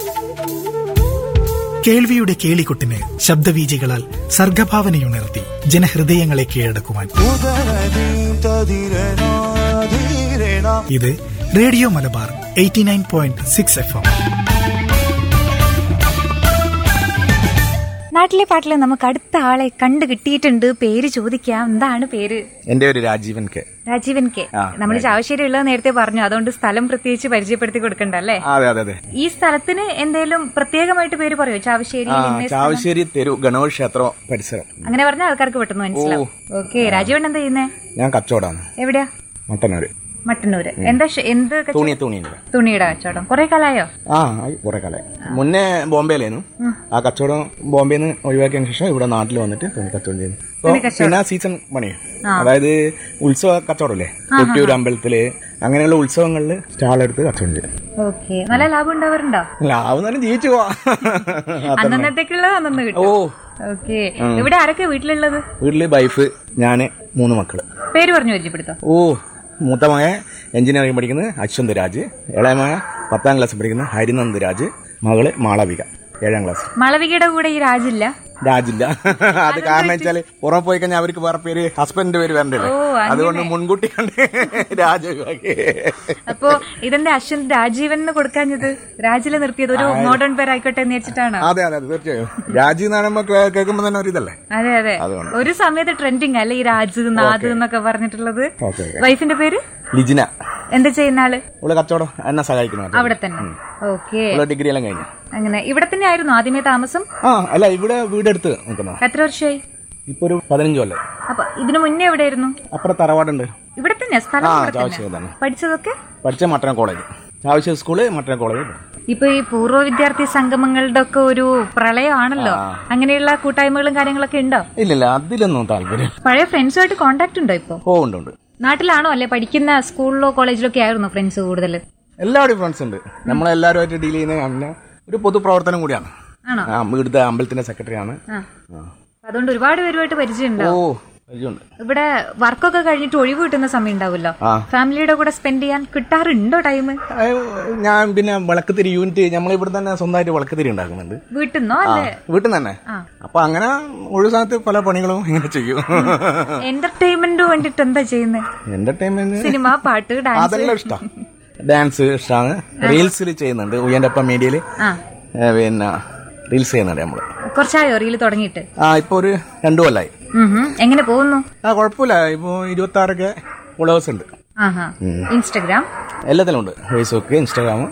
കേൾവിയുടെ കേളികൊട്ടിന് ശബ്ദവീചികളാൽ സർഗഭാവനയുണർത്തി ജനഹൃദയങ്ങളെ കീഴടക്കുവാൻ ഇത് radio Malabar eighty nine point six F M നാട്ടിലെ പാട്ടില് നമുക്ക് അടുത്ത ആളെ കണ്ടു കിട്ടിയിട്ടുണ്ട് പേര് ചോദിക്കാം എന്താണ് പേര് എന്റെ ഒരു രാജീവൻ കെ രാജീവൻ കെ ആ, നമ്മൾ ചാവശ്ശേരി ഉള്ളത് നേരത്തെ പറഞ്ഞു അതുകൊണ്ട് സ്ഥലം പ്രത്യേകിച്ച് പരിചയപ്പെടുത്തി കൊടുക്കണ്ട അല്ലേ അതെ അതെ അതെ ഈ സ്ഥലത്തിന് എന്തേലും പ്രത്യേകമായിട്ട് പേര് പറയോ ചാവശ്ശേരി ആ ഇന്ന സ്ഥലം? ചാവശ്ശേരി തെരു ഗണപതി ക്ഷേത്രം പരിസരം അങ്ങനെ പറഞ്ഞ ആൾക്കാർക്ക് പെട്ടെന്ന് മനസ്സിലാവും ഓക്കെ രാജീവൻ എന്താ ചെയ്യുന്നേ ഞാൻ കച്ചവടാണ് എവിടെയാ മട്ടന്നൂര് മട്ടന്നൂര് എന്താ ഷ- എന്ത് കച്ചവടം? തുണി തുണിയില്ല തുണിയുടെ കച്ചവടം കുറെ കാലായോ ആ ആയി കുറെ കാലം മുന്നേ ബോംബെയിലായിരുന്നു ആ കച്ചവടം ബോംബെയിൽ നിന്ന് ഒഴിവാക്കിയതിന് ശേഷം ഇവിടെ നാട്ടിൽ വന്നിട്ട് തുണി കച്ചവടം ചെയ്യുന്നു ഇപ്പൊ പിന്നെ സീസൺ പണി അതായത് ഉത്സവ കച്ചവടമല്ലേ കൊട്ടിയൂർ അമ്പലത്തില് അങ്ങനെയുള്ള ഉത്സവങ്ങളിൽ സ്റ്റാൾ എടുത്ത് കച്ചവടം ചെയ്യും ഓക്കെ നല്ല ലാഭം ഉണ്ടാവാറുണ്ടോ ലാഭം തന്നെ ജീവിച്ചു പോവാ അന്നന്നത്തേക്കുള്ളത് അന്നു ഓ കിട്ടും ഓക്കെ ഇവിടെ ആരൊക്കെ വീട്ടിലുള്ളത് വീട്ടില് വൈഫ് ഞാന് മൂന്ന് മക്കള് പേര് പറഞ്ഞു പരിചയപ്പെടുത്തോ ഓ മൂത്ത മകൻ എഞ്ചിനീയറിംഗ് പഠിക്കുന്നത് അശ്വന്ത് രാജ് ഇളയ മകൻ പത്താം ക്ലാസ് പഠിക്കുന്നത് ഹരിനന്ദ് രാജ് മകള് മാളവിക ഏഴാം ക്ലാസ് മാളവികയുടെ കൂടെ ഈ രാജില്ല രാജില്ല അത് കാരണം വെച്ചാല് പുറമെ പോയി കഴിഞ്ഞാൽ അവർക്ക് വേറെ പേര് ഹസ്ബൻഡിന്റെ പേര് വരണ്ടല്ലേ ഓ, അങ്ങനെ. അതുകൊണ്ട് മുൻകൂട്ടി കണ്ട് രാജ ഒഴിവാക്കി അപ്പോ ഇതെന്റെ അശ്വൻ രാജീവൻ എന്ന് കൊടുക്കാഞ്ഞത് രാജില് നിർത്തിയത് ഒരു മോഡേൺ പേരായിക്കോട്ടെ എന്ന് വെച്ചിട്ടാണ് അതെ അതെ അതെ തീർച്ചയായും രാജി എന്ന് പറയുമ്പോ കേ- കേൾക്കുമ്പോ തന്നെ ഒരു ഇതല്ലേ അതെ അതെ അതുകൊണ്ട്. ഒരു സമയത്ത് ട്രെൻഡിങ് അല്ലേ ഈ രാജ് നാദ് എന്നൊക്കെ പറഞ്ഞിട്ടുള്ളത് ഓക്കെ വൈഫിന്റെ പേര് ലിജിന എന്താ ചെയ്യുന്ന ആള് അവള് കച്ചവടം എന്നെ സഹായിക്കുന്നു അവിടെ തന്നെ ഓക്കെ അവള് ഡിഗ്രി എല്ലാം കഴിഞ്ഞു അങ്ങനെ ഇവിടെ തന്നെ ആയിരുന്നു ആദ്യമേ താമസം ആ അല്ല ഇവിടെ വീടെടുത്ത് നിൽക്കുന്ന എത്ര വർഷമായി ഇപ്പൊ ഒരു പതിനഞ്ച് കൊല്ലം അപ്പൊ ഇതിനു മുന്നേ എവിടെയായിരുന്നു അപ്പുറം തറവാടുണ്ട് ഇവിടെ തന്നെ സ്ഥലം ആ ഇവിടെ തന്നെ ചാവശ്യം തന്നെ പഠിച്ചതൊക്കെ പഠിച്ച മട്ടന കോളേജ് ആവശ്യ സ്കൂള് മട്ടന കോളേജ് ഇപ്പൊ ഈ പൂർവ്വ വിദ്യാർത്ഥി സംഗമങ്ങളുടെ ഒക്കെ ഒരു പ്രളയമാണല്ലോ അങ്ങനെയുള്ള കൂട്ടായ്മകളും കാര്യങ്ങളൊക്കെ ഉണ്ടോ ഇല്ലില്ല അതിലൊന്നും താല്പര്യം പഴയ ഫ്രണ്ട്സുമായിട്ട് കോണ്ടാക്ട് ഉണ്ടോ ഇപ്പൊ ഓ ഉണ്ട് ഉണ്ട് നാട്ടിലാണോ അല്ലെ പഠിക്കുന്ന സ്കൂളിലോ കോളേജിലോ ഒക്കെ ആയിരുന്നു ഫ്രണ്ട്സ് കൂടുതൽ എല്ലാവരുടെയും ഫ്രണ്ട്സ് ഉണ്ട് നമ്മളെല്ലാവരുമായിട്ട് ഡീൽ ചെയ്യുന്ന അങ്ങനെ ഒരു പൊതുപ്രവർത്തനം കൂടിയാണ് ആണോ ആ ഇവിടുത്തെ അമ്പലത്തിന്റെ സെക്രട്ടറിയാണ് ആ അതുകൊണ്ട് ഒരുപാട് പേരുമായിട്ട് പരിചയമുണ്ടോ ഓ പരിചയമുണ്ട് ഇവിടെ വർക്കൊക്കെ കഴിഞ്ഞിട്ട് ഒഴിവ് കിട്ടുന്ന സമയം ഉണ്ടാവുമല്ലോ ആ. ഫാമിലിയുടെ കൂടെ സ്പെൻഡ് ചെയ്യാൻ കിട്ടാറുണ്ടോ ടൈം ഏ, ഞാൻ പിന്നെ വിളക്കുതിരി യൂണിറ്റ് നമ്മൾ ഇവിടെ തന്നെ സ്വന്തമായിട്ട് വിളക്കുതിരി ഉണ്ടാക്കുന്നുണ്ട് വീട്ടിൽ നിന്നോ ആ അല്ലെ വീട്ടിൽ നിന്ന് തന്നെ അപ്പൊ അങ്ങനെ ഒഴിവ് സമയത്ത് പല പണികളും ഇങ്ങനെ ചെയ്യും എന്റർടൈൻമെന്റ് വേണ്ടിട്ട് എന്താ ചെയ്യുന്നത് എന്റർടൈൻമെന്റ് സിനിമ പാട്ട് ഡാൻസ് അതെല്ലാം ഇഷ്ടമാണ് ഡാൻസ് ഇഷ്ടമാണ് റീൽസിൽ ചെയ്യുന്നുണ്ട് ഉയ്യന്റെ ഒപ്പം മീഡിയയിൽ ആ പിന്നെ റീൽസ് ചെയ്യുന്നുണ്ട് നമ്മള് കുറച്ചായോ റീല് തുടങ്ങിയിട്ട് ആ ഇപ്പൊ ഒരു രണ്ടു കൊല്ലായി ഉം ഹും. എങ്ങനെ പോകുന്നു ആ കുഴപ്പമില്ല ഇപ്പൊ ഇരുപത്തി ആറൊക്കെ ഫോളോവേഴ്സ് ഉണ്ട് ആഹാ ഇൻസ്റ്റഗ്രാം എല്ലാത്തിലും ഉണ്ട് ഫേസ്ബുക്ക് ഇൻസ്റ്റാഗ്രാം